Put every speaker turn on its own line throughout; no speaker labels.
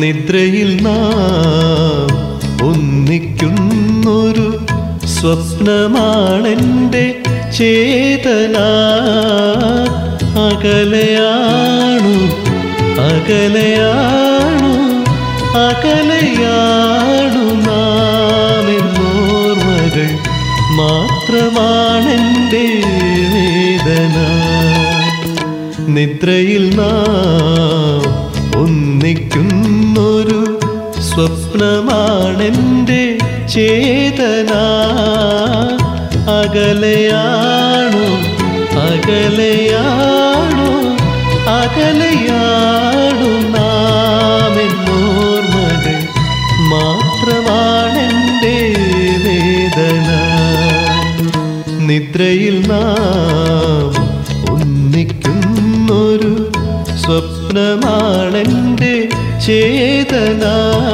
നിദ്രയിൽ നാം ഒന്നിക്കുന്നൊരു സ്വപ്നമാണെൻ്റെ ചേതന അകലയാണു അകലയാണു അകലയാണു നാം എന്നോർമ്മകൾ മാത്രമാണെൻ്റെ വേദന നിദ്രയിൽ നാം ഒന്നിക്കുന്നൊരു സ്വപ്നമാണെൻ്റെ ചേതന അകലയാണു അകലയാണു അകലയാണു നാം എന്നോർമ്മകൾ മാത്രമാണെൻ്റെ വേദന നിദ്രയിൽ നാം ഒന്നിക്കുന്നൊരു സ്വപ്നമാണെൻ്റെ ചേതന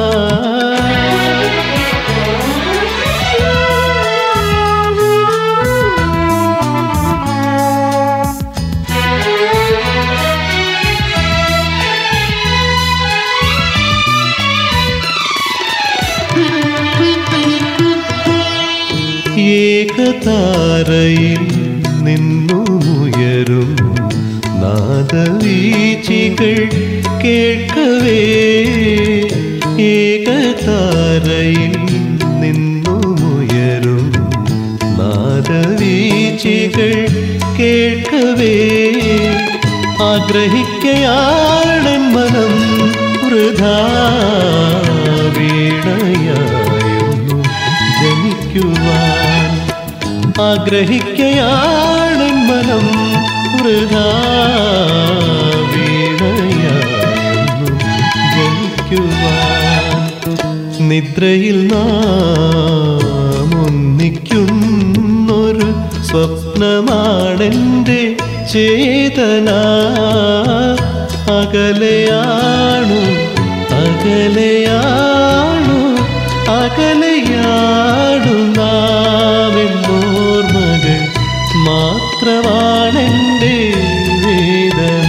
ഏകതാരയിൽ നിന്നുയരും നാദവീചികൾ കേൾക്കവേ ഏകതാരയിൽ നിന്നുയരും നാദവീചികൾ കേൾക്കവേ ആഗ്രഹിക്കയാണൻ മനം വൃഥാ വീണയായൊന്നു ജനിക്കുവാൻ ആഗ്രഹിക്കയാണൻ മനം വൃഥാ വീണയായൊന്നു ജനിക്കുവാൻ നിദ്രയിൽ നാം ഒന്നിക്കുന്നൊരു സ്വപ്നമാണെൻ്റെ ചേതന അകലയാണു അകലയാണു അകലയാണു നാമെന്നോർമ്മകൾ മാത്രമാണെൻ്റെ വേദന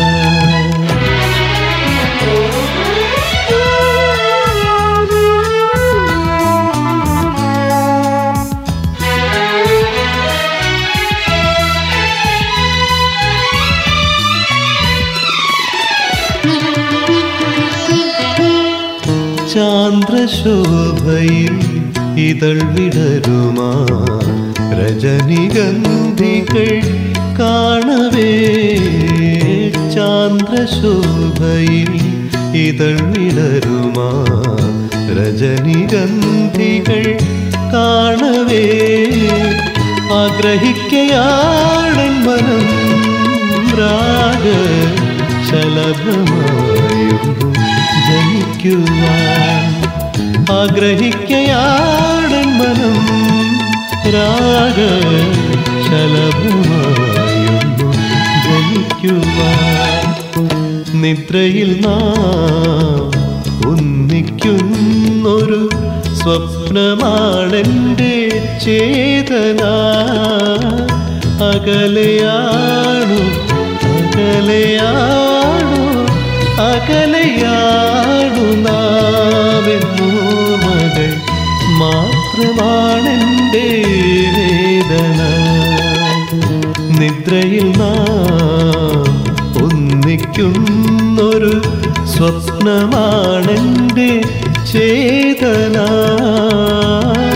ചാന്ദ്രശോഭയിൽ ഇതൾ വിടരുമാ രജനിഗന്ധികൾ കാണവേ ചാന്ദ്രശോഭയിൽ ഇതൾ വിടരുമാ രജനിഗന്ധികൾ കാണവേ ആഗ്രഹിക്കയാണൻ മനം രാഗ ശലഭമായൊന്നു ജനിക്കുവാൻ ആഗ്രഹിക്കയാടൻ മനം രാഗ ശലഭമായൊന്നു ജനിക്കുവാൻ നിദ്രയിൽ നാം ഒന്നിക്കുന്നൊരു സ്വപ്നമാണെൻ്റെ ചേതന അകലയാണു അകലയാണു അകലയാണു നാമെന്നോർമ്മകൾ മാത്രമാണെൻ്റെ വേദന നിദ്രയിൽ നാം ഒന്നിക്കുന്നൊരു സ്വപ്നമാണെൻ്റെ ചേതന